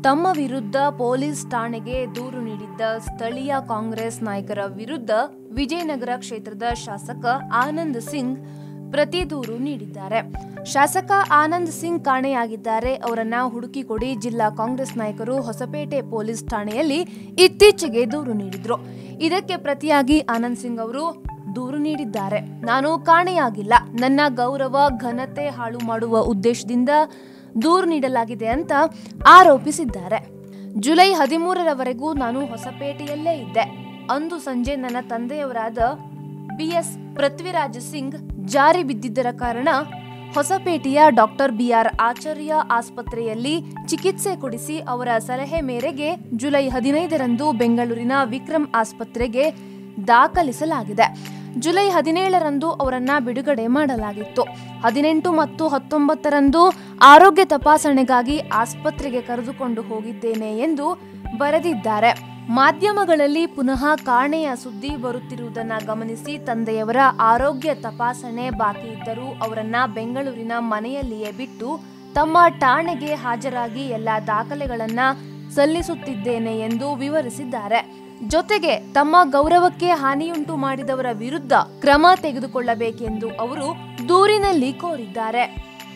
ತಮ್ಮ ವಿರುದ್ಧ ಪೊಲೀಸ್ ಠಾಣೆಗೆ ದೂರು ನೀಡಿದ್ದ ಸ್ಥಳೀಯ ಕಾಂಗ್ರೆಸ್ ನಾಯಕರ ವಿರುದ್ಧ ವಿಜಯನಗರ ಕ್ಷೇತ್ರದ ಶಾಸಕ ಆನಂದ್ ಸಿಂಗ್ ಪ್ರತಿ ದೂರು ನೀಡಿದ್ದಾರೆ ಶಾಸಕ ಆನಂದ್ ಸಿಂಗ್ ಕಾಣೆಯಾಗಿದ್ದಾರೆ ಅವರನ್ನ ಹುಡುಕಿ ಕೊಡಿ ಜಿಲ್ಲಾ ಕಾಂಗ್ರೆಸ್ ನಾಯಕರು ಹೊಸಪೇಟೆ ಪೊಲೀಸ್ ಠಾಣೆಯಲ್ಲಿ ಇತ್ತೀಚೆಗೆ ದೂರು ನೀಡಿದ್ರು ಇದಕ್ಕೆ ಪ್ರತಿಯಾಗಿ ಆನಂದ್ ಸಿಂಗ್ ಅವರು ದೂರು ನೀಡಿದ್ದಾರೆ ನಾನು ಕಾಣೆಯಾಗಿಲ್ಲ ನನ್ನ ಗೌರವ ಘನತೆ ಹಾಳು ಮಾಡುವ ಉದ್ದೇಶದಿಂದ ದೂರು ನೀಡಲಾಗಿದೆ ಅಂತ ಆರೋಪಿಸಿದ್ದಾರೆ ಜುಲೈ ಹದಿಮೂರರವರೆಗೂ ನಾನು ಹೊಸಪೇಟೆಯಲ್ಲೇ ಇದ್ದೆ ಅಂದು ಸಂಜೆ ನನ್ನ ತಂದೆಯವರಾದ ಬಿಎಸ್ ಪೃಥ್ವಿರಾಜ್ ಸಿಂಗ್ ಜಾರಿ ಬಿದ್ದಿದ್ದರ ಕಾರಣ ಹೊಸಪೇಟೆಯ ಡಾಕ್ಟರ್ ಬಿಆರ್ ಆಚಾರ್ಯ ಆಸ್ಪತ್ರೆಯಲ್ಲಿ ಚಿಕಿತ್ಸೆ ಕೊಡಿಸಿ ಅವರ ಸಲಹೆ ಮೇರೆಗೆ ಜುಲೈ ಹದಿನೈದರಂದು ಬೆಂಗಳೂರಿನ ವಿಕ್ರಮ್ ಆಸ್ಪತ್ರೆಗೆ ದಾಖಲಿಸಲಾಗಿದೆ ಜುಲೈ ಹದಿನೇಳರಂದು ಅವರನ್ನ ಬಿಡುಗಡೆ ಮಾಡಲಾಗಿತ್ತು ಹದಿನೆಂಟು ಮತ್ತು ಹತ್ತೊಂಬತ್ತರಂದು ಆರೋಗ್ಯ ತಪಾಸಣೆಗಾಗಿ ಆಸ್ಪತ್ರೆಗೆ ಕರೆದುಕೊಂಡು ಹೋಗಿದ್ದೇನೆ ಎಂದು ಬರೆದಿದ್ದಾರೆ ಮಾಧ್ಯಮಗಳಲ್ಲಿ ಪುನಃ ಕಾಣೆಯ ಸುದ್ದಿ ಬರುತ್ತಿರುವುದನ್ನ ಗಮನಿಸಿ ತಂದೆಯವರ ಆರೋಗ್ಯ ತಪಾಸಣೆ ಬಾಕಿ ಇದ್ದರೂ ಅವರನ್ನ ಬೆಂಗಳೂರಿನ ಮನೆಯಲ್ಲಿಯೇ ಬಿಟ್ಟು ತಮ್ಮ ಠಾಣೆಗೆ ಹಾಜರಾಗಿ ಎಲ್ಲ ದಾಖಲೆಗಳನ್ನ ಸಲ್ಲಿಸುತ್ತಿದ್ದೇನೆ ಎಂದು ವಿವರಿಸಿದ್ದಾರೆ ಜೊತೆಗೆ ತಮ್ಮ ಗೌರವಕ್ಕೆ ಹಾನಿಯುಂಟು ಮಾಡಿದವರ ವಿರುದ್ಧ ಕ್ರಮ ತೆಗೆದುಕೊಳ್ಳಬೇಕೆಂದು ಅವರು ದೂರಿನಲ್ಲಿ ಕೋರಿದ್ದಾರೆ